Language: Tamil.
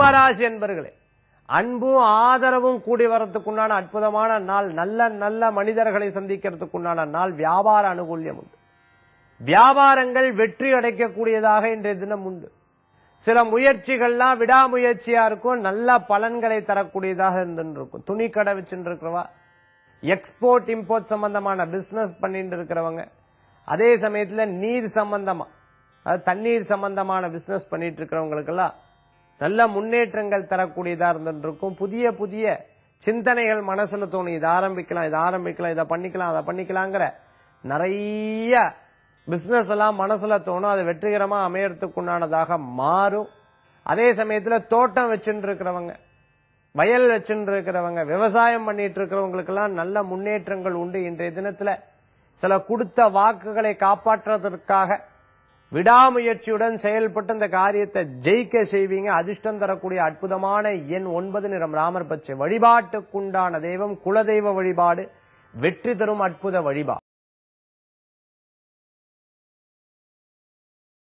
கும்பராசி என்பர்களே அன்பும் ஆதரவும் கூடி வரத்துக்குண்டான அற்புதமான நாள் நல்ல நல்ல மனிதர்களை சந்திக்கிறதுக்குண்டான நாள் வியாபார அனுகூல்யம் உண்டு வியாபாரங்கள் வெற்றி அடைக்கக்கூடியதாக இன்றைய தினம் உண்டு சில முயற்சிகள்லாம் விடாமுயற்சியா இருக்கும் நல்ல பலன்களை தரக்கூடியதாக இருந்துருக்கும் துணி கடை வச்சுட்டு இருக்கிறவா எக்ஸ்போர்ட் இம்போர்ட் சம்பந்தமான பிசினஸ் பண்ணிட்டு இருக்கிறவங்க அதே சமயத்துல நீர் சம்பந்தமா அது தண்ணீர் சம்பந்தமான பிசினஸ் பண்ணிட்டு இருக்கிறவங்களுக்கெல்லாம் நல்ல முன்னேற்றங்கள் தரக்கூடியதா இருந்துருக்கும் புதிய புதிய சிந்தனைகள் மனசுல தோணும் இதை ஆரம்பிக்கலாம் இதை ஆரம்பிக்கலாம் இதை பண்ணிக்கலாம் அதை பண்ணிக்கலாங்கிற நிறைய பிசினஸ் எல்லாம் மனசுல தோணும் அது வெற்றிகரமா அமையறதுக்குண்டானதாக மாறும் அதே சமயத்துல தோட்டம் வச்சுட்டு இருக்கிறவங்க வயல் வச்சுட்டு இருக்கிறவங்க விவசாயம் பண்ணிட்டு இருக்கிறவங்களுக்கெல்லாம் நல்ல முன்னேற்றங்கள் உண்டு இன்றைய தினத்துல சில கொடுத்த வாக்குகளை காப்பாற்றுவதற்காக விடாமுயற்சியுடன் செயல்பட்டு இந்த காரியத்தை ஜெயிக்க செய்வீங்க அதிர்ஷ்டம் தரக்கூடிய அற்புதமான எண் ஒன்பது நிறம் ராமர் பச்சை வழிபாட்டுக்குண்டான தெய்வம் குலதெய்வ வழிபாடு வெற்றி தரும் அற்புத வழிபாடு